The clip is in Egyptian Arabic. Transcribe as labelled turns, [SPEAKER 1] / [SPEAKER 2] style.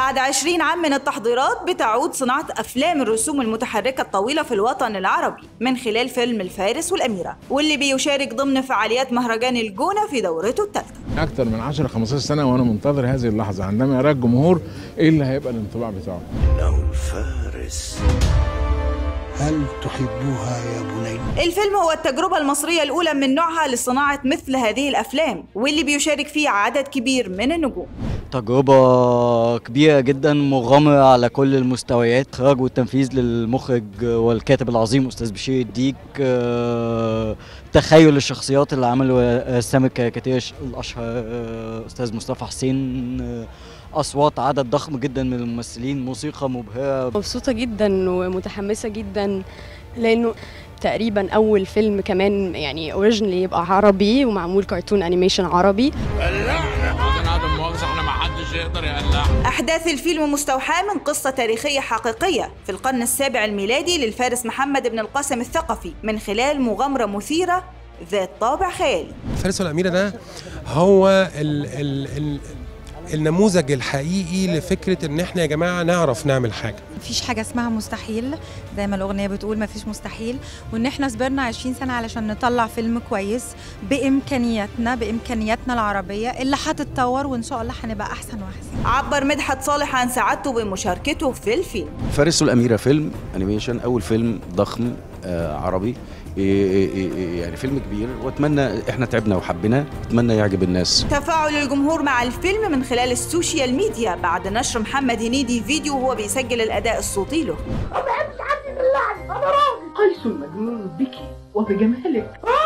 [SPEAKER 1] بعد 20 عام من التحضيرات بتعود صناعة أفلام الرسوم المتحركة الطويلة في الوطن العربي من خلال فيلم الفارس والأميرة واللي بيشارك ضمن فعاليات مهرجان الجونة في دورته الثالثة
[SPEAKER 2] اكتر من 10 15 سنه وانا منتظر هذه اللحظه عندما يرى الجمهور ايه اللي هيبقى الانطباع بتاعه
[SPEAKER 3] لو الفارس
[SPEAKER 4] هل تحبها يا بني؟
[SPEAKER 1] الفيلم هو التجربة المصرية الأولى من نوعها لصناعة مثل هذه الأفلام واللي بيشارك فيه عدد كبير من النجوم
[SPEAKER 5] تجربة كبيرة جدا مغامرة على كل المستويات إخراج والتنفيذ للمخرج والكاتب العظيم أستاذ بشير الديك آه، تخيل الشخصيات اللي عملوا رسام الكاريكاتير الأشهر آه، أستاذ مصطفى حسين آه، أصوات عدد ضخم جدا من الممثلين موسيقى مبهرة
[SPEAKER 6] مبسوطة جدا ومتحمسة جدا لأنه تقريبا أول فيلم كمان يعني اوريجينالي يبقى عربي ومعمول كرتون أنيميشن عربي
[SPEAKER 1] أحداث الفيلم مستوحاة من قصة تاريخية حقيقية في القرن السابع الميلادي للفارس محمد بن القاسم الثقفي من خلال مغامرة مثيرة ذات طابع خيالي
[SPEAKER 7] الفارس والأميرة ده هو ال ال ال النموذج الحقيقي لفكرة إن إحنا يا جماعة نعرف نعمل حاجة
[SPEAKER 8] مفيش حاجة اسمها مستحيل زي ما الأغنية بتقول مفيش مستحيل وإن إحنا صبرنا 20 سنة علشان نطلع فيلم كويس بإمكانياتنا بإمكانياتنا العربية اللي هتتطور وإن شاء الله هنبقى أحسن وأحسن
[SPEAKER 1] عبر مدحت صالح عن سعادته بمشاركته في الفيلم
[SPEAKER 9] فارس والأميرة فيلم أنيميشن أول فيلم ضخم آه عربي إيه إيه إيه يعني فيلم كبير واتمنى احنا تعبنا وحبينا اتمنى يعجب الناس
[SPEAKER 1] تفاعل الجمهور مع الفيلم من خلال السوشيال ميديا بعد نشر محمد هنيدي فيديو وهو بيسجل الاداء الصوتي له
[SPEAKER 10] ما بحبش حد يدلعني انا راجل قيس المجنون بك وبجمالك